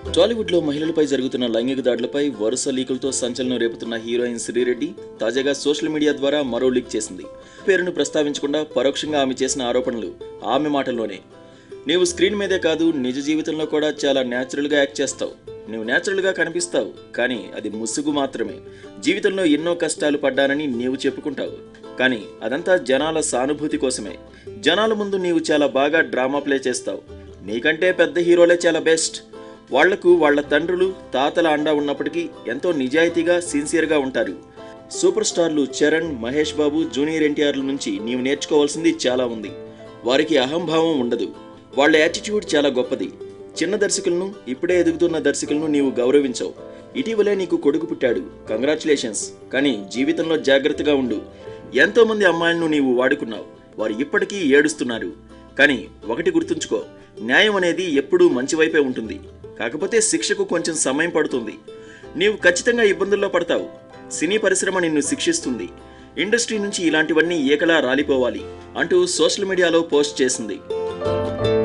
టాలీవుడ్ లో మహిళలపై జరుగుతున్న లైంగిక దాడులపై వరుస లీకులతో సంచలనం రేపుతున్న హీరోయిన్ శ్రీరెడ్డి తాజాగా సోషల్ మీడియా ద్వారా మరో లీక్ చేసింది పేరును ప్రస్తావించకుండా పరోక్షంగా ఆమె చేసిన ఆరోపణలు ఆమె మాటల్లోనే నీవు స్క్రీన్ మీదే కాదు నిజ జీవితంలో కూడా చాలా న్యాచురల్గా యాక్ట్ చేస్తావు నువ్వు న్యాచురల్గా కనిపిస్తావు కానీ అది ముసుగు మాత్రమే జీవితంలో ఎన్నో కష్టాలు పడ్డానని నీవు చెప్పుకుంటావు కానీ అదంతా జనాల సానుభూతి కోసమే జనాల ముందు నీవు చాలా బాగా డ్రామా ప్లే చేస్తావు నీకంటే పెద్ద హీరోలే చాలా బెస్ట్ వాళ్లకు వాళ్ళ తండ్రులు తాతల అండా ఉన్నప్పటికీ ఎంతో నిజాయితీగా సిన్సియర్గా ఉంటారు సూపర్ స్టార్లు చరణ్ మహేష్ బాబు జూనియర్ ఎన్టీఆర్ల నుంచి నీవు నేర్చుకోవాల్సింది చాలా ఉంది వారికి అహంభావం ఉండదు వాళ్ళ యాటిట్యూడ్ చాలా గొప్పది చిన్న దర్శకులను ఇప్పుడే ఎదుగుతున్న దర్శకులను నీవు గౌరవించవు ఇటీవలే నీకు కొడుకు పుట్టాడు కంగ్రాచులేషన్స్ కానీ జీవితంలో జాగ్రత్తగా ఉండు ఎంతో మంది అమ్మాయిలను నీవు వాడుకున్నావు వారు ఇప్పటికీ ఏడుస్తున్నారు కానీ ఒకటి గుర్తుంచుకో న్యాయం అనేది ఎప్పుడూ మంచి వైపే ఉంటుంది కాకపోతే శిక్షకు కొంచెం సమయం పడుతుంది నీవు ఖచ్చితంగా ఇబ్బందుల్లో పడతావు సినీ పరిశ్రమ నిన్ను శిక్షిస్తుంది ఇండస్ట్రీ నుంచి ఇలాంటివన్నీ ఏకలా రాలిపోవాలి అంటూ సోషల్ మీడియాలో పోస్ట్ చేసింది